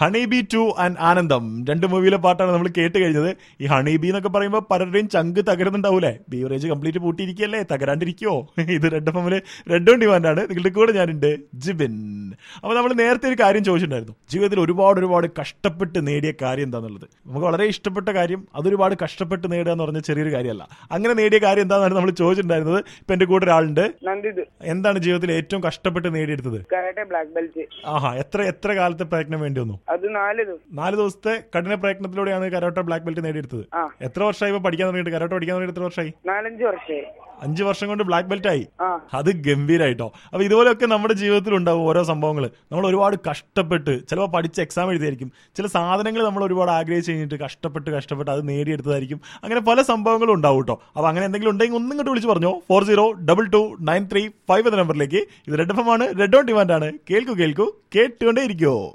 Honey bee two and ആനന്ദം രണ്ട് മൂവിയിലെ പാട്ടാണ് നമ്മൾ കേട്ട് കഴിഞ്ഞത് ഈ ഹണി ബി എന്നൊക്കെ പറയുമ്പോൾ പലരുടെയും ചങ്ക് തകരുന്നുണ്ടാവൂലേ ബീവറേജ് കംപ്ലീറ്റ് പൂട്ടിയിരിക്കല്ലേ തകരാണ്ടിരിക്കുവോ ഇത് റെഡ് എഫമില് റെഡ് ഓൺ ഡിമാൻഡാണ് നിങ്ങളുടെ കൂടെ ഞാനുണ്ട് ജിബിൻ അപ്പൊ നമ്മൾ നേരത്തെ ഒരു കാര്യം ചോദിച്ചിട്ടുണ്ടായിരുന്നു ജീവിതത്തിൽ ഒരുപാട് ഒരുപാട് കഷ്ടപ്പെട്ട് നേടിയ കാര്യം എന്താണെന്നുള്ളത് നമുക്ക് വളരെ ഇഷ്ടപ്പെട്ട കാര്യം അതൊരുപാട് കഷ്ടപ്പെട്ട് നേടുക എന്ന് പറഞ്ഞ ചെറിയൊരു കാര്യമല്ല അങ്ങനെ നേടിയ കാര്യം എന്താണെന്നാണ് നമ്മൾ ചോദിച്ചിട്ടുണ്ടായിരുന്നത് ഇപ്പൊ എന്റെ കൂടെ ഒരാളുണ്ട് നന്ദിത് എന്താണ് ജീവിതത്തിൽ ഏറ്റവും കഷ്ടപ്പെട്ട് നേടിയെടുത്തത് കരാട്ടെ ബ്ലാക്ക് ബെൽറ്റ് ആഹാ എത്ര എത്ര കാലത്തെ പ്രയത്നം വേണ്ടി വന്നു അത് നാല് ദിവസം നാല് ദിവസത്തെ കഠിന പ്രയത്നത്തിലൂടെയാണ് കരോട്ട ബ്ലാക്ക് ബെൽറ്റ് നേടിയെടുത്തത് ആ. എത്ര വർഷമായി ഇപ്പൊ പഠിക്കാൻ തുടങ്ങിയിട്ട് കരോട്ട പഠിക്കാൻ തുടങ്ങിയിട്ട് എത്ര വർഷമായി നാലഞ്ച് വർഷമായി അഞ്ച് വർഷം കൊണ്ട് ബ്ലാക്ക് ബെൽറ്റ് ആയി ആ അത് ഗംഭീരായിട്ടോ അപ്പൊ ഇതുപോലെയൊക്കെ നമ്മുടെ ജീവിതത്തിൽ ഉണ്ടാവും ഓരോ സംഭവങ്ങൾ നമ്മൾ ഒരുപാട് കഷ്ടപ്പെട്ട് ചിലപ്പോൾ പഠിച്ച് എക്സാം എഴുതിയായിരിക്കും ചില സാധനങ്ങൾ നമ്മൾ ഒരുപാട് ആഗ്രഹിച്ച് കഴിഞ്ഞിട്ട് കഷ്ടപ്പെട്ട് കഷ്ടപ്പെട്ട് അത് നേടിയെടുത്തതായിരിക്കും അങ്ങനെ പല സംഭവങ്ങളും ഉണ്ടാവും കേട്ടോ അപ്പൊ അങ്ങനെ എന്തെങ്കിലും ഉണ്ടെങ്കിൽ ഒന്നും ഇങ്ങോട്ട് വിളിച്ച് പറഞ്ഞോ four zero double two nine three five എന്ന നമ്പറിലേക്ക് ഇത് റെഡ് എഫ് ആണ് റെഡ് ഓൺ ഡിമാൻഡ് ആണ് കേൾക്കൂ കേൾക്കൂ കേട്ടുകൊണ്ടേ ഇരിക്കുവോ